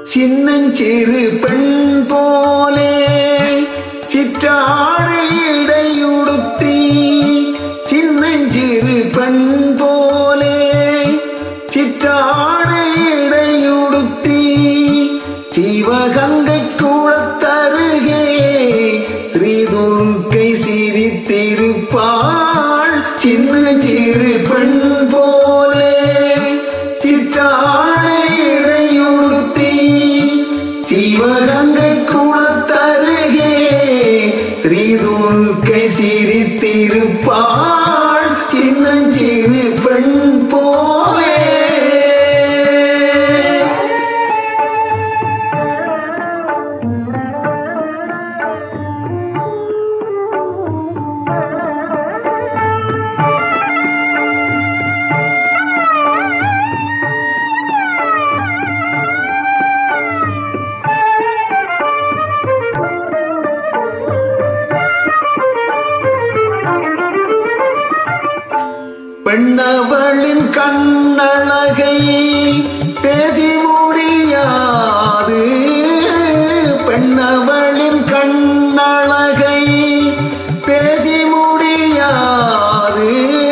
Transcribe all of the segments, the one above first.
சின்னஞ்சிறு பெண் போலே சிற்றாடை இடையுடுத்தி சின்னஞ்சிறு பெண் போலே சிற்றாடை இடையுடுத்தி சிவகங்கை கூடத்தருகே ஸ்ரீதுர்க்கை சிரித்திருப்பாள் சின்ன சிறு பெண் போலே சிற்றாடை இடையுடுத்தி சிவகங்கை குளத்தருகே ஸ்ரீதுர்க்கை சிரித்திருப்பாள் சின்னஞ்சிறு பெண் போலே பெண்ணவளின் கண்ணழகை பேசி முடியாது பெண்ணவளின் கண்ணழகை பேசி முடியாது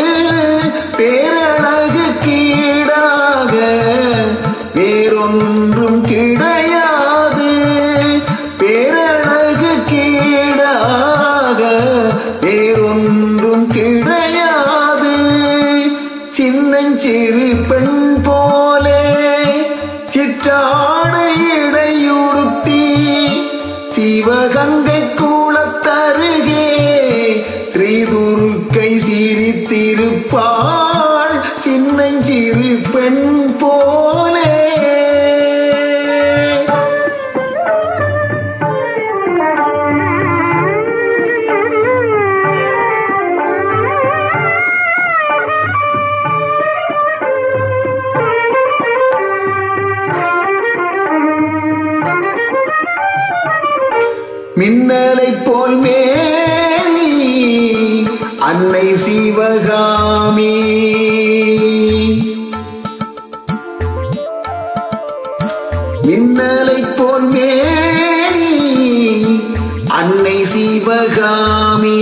பேரழகு கீடாக வேறொன்றும் கிடையாது பேரழகு கீடாக வேறொன்றும் கிடையாது சின்னஞ்சிறு பெண் போலே சிற்றாடை இடையுடுத்தி சிவகங்கை கூளத்தருகே ஸ்ரீதுர்க்கை சிரித்திருப்பாள் சின்னஞ்சிறு பெண் போலே மின்னலை போல் மேரி அன்னை சிவகாமி மின்னலை போல் மேரி அன்னை சிவகாமி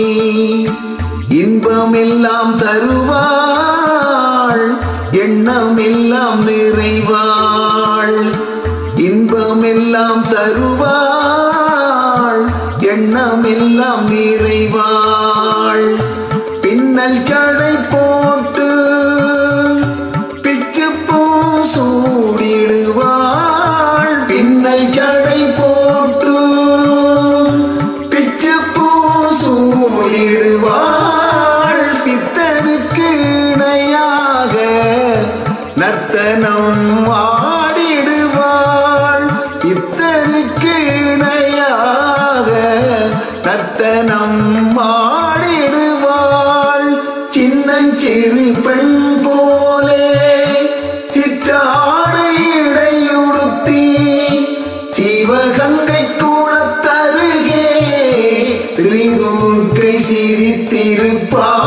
இன்பமெல்லாம் தருவாள் எண்ணமெல்லாம் நிறைவாள் இன்பமெல்லாம் தருவாள் எண்ணமெல்லாம் நிறைவாள் பின்னல் கடை போட்டு பிச்சு பூ சூடிடுவாள் பின்னல் கடை போட்டு பிச்சு பூ சூடிடுவாள் பித்தனுக்கு இணையாக நர்த்தனம் ஆடிடுவாள் பித்தனுக்கு இணையாக நர்த்தனம் ஆடிடுவாள் சின்னஞ்சிறு பெண் போலே சிற்றாடை இடையுடுத்தி சிவகங்கை கூடத்தருகே ஸ்ரீதுர்க்கை சிரித்திருப்பாள்